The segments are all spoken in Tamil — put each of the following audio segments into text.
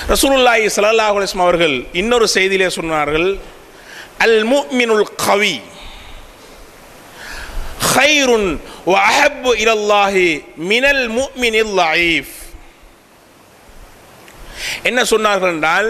ரசூலுல்லாஹி ஸல்லல்லாஹு அலைஹி வஸல்லம் அவர்கள் இன்னொரு செய்தியிலே சொன்னார்கள் அல் முஃமினுல் கவி ஹைருன் வ அஹப்பு இலல்லாஹி மினல் முஃமினில் லைஃப் என்ன சொன்னார்கள் என்றால்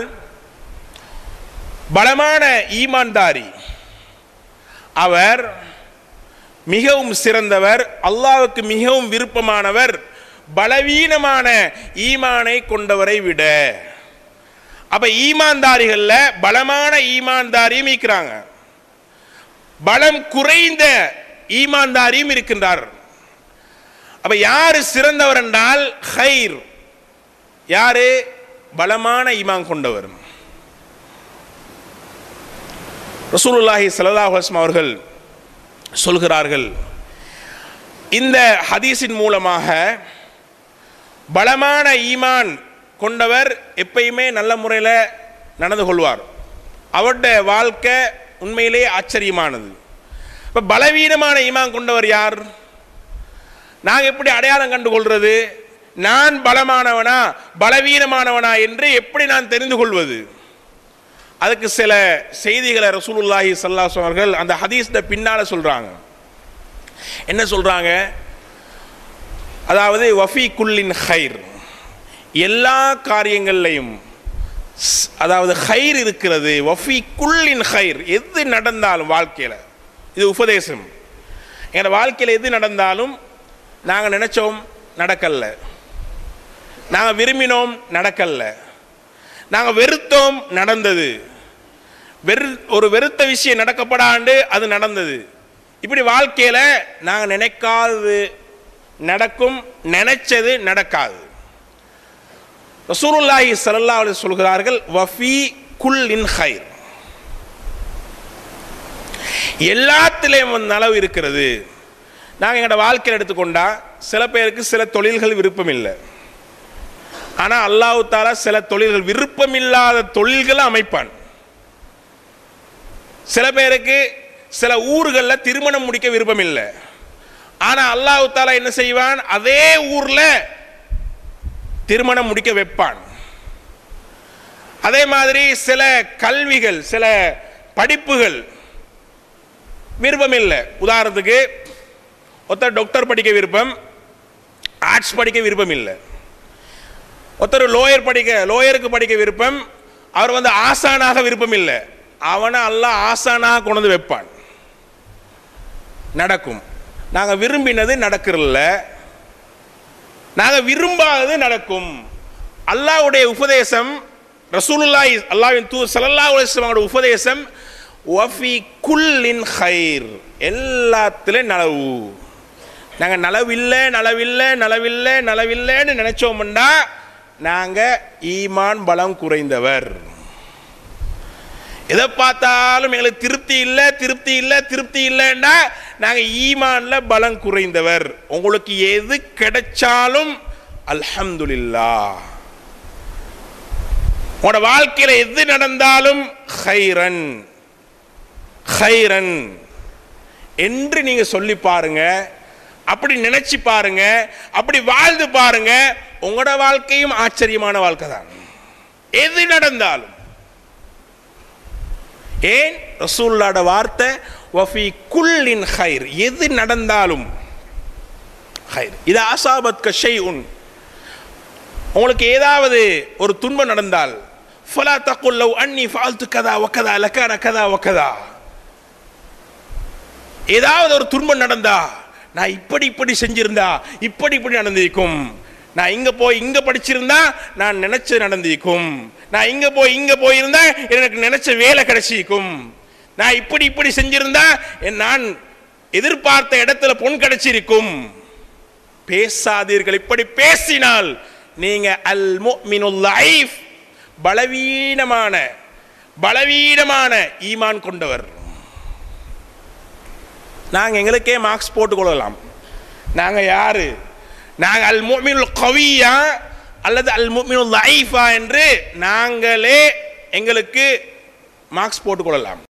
பலமான ஈமான்தாரி அவர் மிகவும் சிறந்தவர் அல்லாஹ்வுக்கு மிகவும் விருப்பமானவர் பலவீனமான ஈமானை கொண்டவரை விட அப்ப ஈமான்தாரிகள்ல பலமான ஈமான்தாரியும் இருக்கிறாங்க பலம் குறைந்த ஈமான்தாரியும் இருக்கின்றார் அப்ப யாரு சிறந்தவர் என்றால் ஹைர் யாரு பலமான ஈமான் கொண்டவர் ரசூலுல்லாஹி ஸல்லல்லாஹு அலைஹி வஸல்லம் அவர்கள் சொல்கிறார்கள் இந்த ஹதீஸின் மூலமாக பலமான ஈமான் கொண்டவர் எப்பயுமே நல்ல முறையில் நடந்து கொள்வார் அவருடைய வாழ்க்கை உண்மையிலே ஆச்சரியமானது இப்போ பலவீனமான ஈமான் கொண்டவர் யார் நாங்கள் எப்படி அடையாளம் கண்டு கொள்வது நான் பலமானவனா பலவீனமானவனா என்று எப்படி நான் தெரிந்து கொள்வது அதுக்கு சில செய்திகளை ரசூலுல்லாஹி ஸல்லல்லாஹு அவர்கள் அந்த ஹதீஸ்ட பின்னால சொல்றாங்க என்ன சொல்றாங்க அதாவது வஃபி குல்லின் ஹைர் எல்லா காரியங்கள்லையும் ஸ்- அதாவது ஹைர் இருக்கிறது வஃபி குல்லின் ஹைர் எது நடந்தாலும் வாழ்க்கையில் இது உபதேசம் எங்களோட வாழ்க்கையில் எது நடந்தாலும் நாங்கள் நினைச்சோம் நடக்கல நாங்கள் விரும்பினோம் நடக்கல நாங்கள் வெறுத்தோம் நடந்தது வெறு ஒரு வெறுத்த விஷயம் நடக்கப்படாண்டு அது நடந்தது இப்படி வாழ்க்கையில் நாங்கள் நினைக்காதது நடக்கும் நினைச்சது நடக்காது ரசூலுல்லாஹி ஸல்லல்லாஹு அலைஹி சொல்கிறார்கள் வஃபி குல்லின் ஹைர் எல்லாத்திலையும் ஒரு நலவு இருக்கிறது நாங்கள் எங்களோட வாழ்க்கையில் எடுத்துக்கொண்டா சில பேருக்கு சில தொழில்கள் விருப்பம் இல்லை ஆனால் அல்லாஹ் தாலா சில தொழில்கள் விருப்பமில்லாத தொழில்களை அமைப்பான் சில பேருக்கு சில ஊர்களில் திருமணம் முடிக்க விருப்பம் இல்லை ஆனால் அல்லாஹ் தாலா என்ன செய்வான் அதே ஊரில் திருமணம் முடிக்க வைப்பான் அதே மாதிரி சில கல்விகள் சில படிப்புகள் விருப்பம் இல்லை உதாரணத்துக்கு ஒருத்தர் டாக்டர் படிக்க விருப்பம் ஆர்ட்ஸ் படிக்க விருப்பம் இல்லை ஒருத்தர் லோயர் படிக்க லோயருக்கு படிக்க விருப்பம் அவர் வந்து ஆசானாக விருப்பம் இல்லை அவனை அல்லாஹ் ஆசானாக கொண்டு வந்து வைப்பான் நடக்கும் நாங்கள் விரும்பினது நடக்கிறல்ல நாங்கள் விரும்பாதது நடக்கும் அல்லாஹ்வுடைய உபதேசம் ரசூலுல்லாஹி அல்லாஹ்வின் தூ ஸல்லல்லாஹு அலைஹி வஸல்லம் உபதேசம் வஃபி குல்லின் ஹைர் எல்லாத்துலேயும் நலவு நாங்கள் நலவில்லை நலவில்லை நலவில்லை நலவில்லைன்னு நினைச்சோம்னா நாங்கள் ஈமான் பலம் குறைந்தவர் எதை பார்த்தாலும் எங்களுக்கு திருப்தி இல்லை திருப்தி இல்லை திருப்தி இல்லைன்னா நாங்கள் ஈமான்ல பலம் குறைந்தவர் உங்களுக்கு எது கிடைச்சாலும் அல்ஹம்துலில்லாஹ் உங்களோட வாழ்க்கையில எது நடந்தாலும் ஹைரன் ஹைரன் என்று நீங்க சொல்லி பாருங்க அப்படி நினைச்சு பாருங்க அப்படி வாழ்ந்து பாருங்க உங்களோட வாழ்க்கையும் ஆச்சரியமான வாழ்க்கை தான் எது நடந்தாலும் ஏன் ரசூல்லாட வார்த்தை வஃபி குல்லின் ஹைர் எது நடந்தாலும் ஹைர் இது ஆசாபத் கஷை உன் உங்களுக்கு ஏதாவது ஒரு துன்பம் நடந்தால் ஃபலா தக்குல் லவ் அன்னி ஃபால்த்து கதா வக்கதா லக்கான கதா வக்கதா ஏதாவது ஒரு துன்பம் நடந்தா நான் இப்படி இப்படி செஞ்சிருந்தா இப்படி இப்படி நடந்திருக்கும் நான் இங்க போய் இங்க படிச்சிருந்தா நான் நினைச்சது நடந்திருக்கும் நான் இங்க போய் இங்க போயிருந்தா எனக்கு நினைச்ச வேலை கிடைச்சிருக்கும் நான் இப்படி இப்படி செஞ்சிருந்தா என் நான் எதிர்பார்த்த இடத்துல பொன் கிடைச்சிருக்கும் பேசாதீர்கள் இப்படி பேசினால் நீங்க அல் முஃமினுல் லைஃப் பலவீனமான பலவீனமான ஈமான் கொண்டவர் நாங்கள் எங்களுக்கே மார்க்ஸ் போட்டுக்கொள்ளலாம் நாங்கள் யாரு நாங்கள் அல் முஃமினுல் கவியா அல்லது அல் முஃமினுல் லைஃபா என்று நாங்களே எங்களுக்கு மார்க்ஸ் போட்டுக்கொள்ளலாம்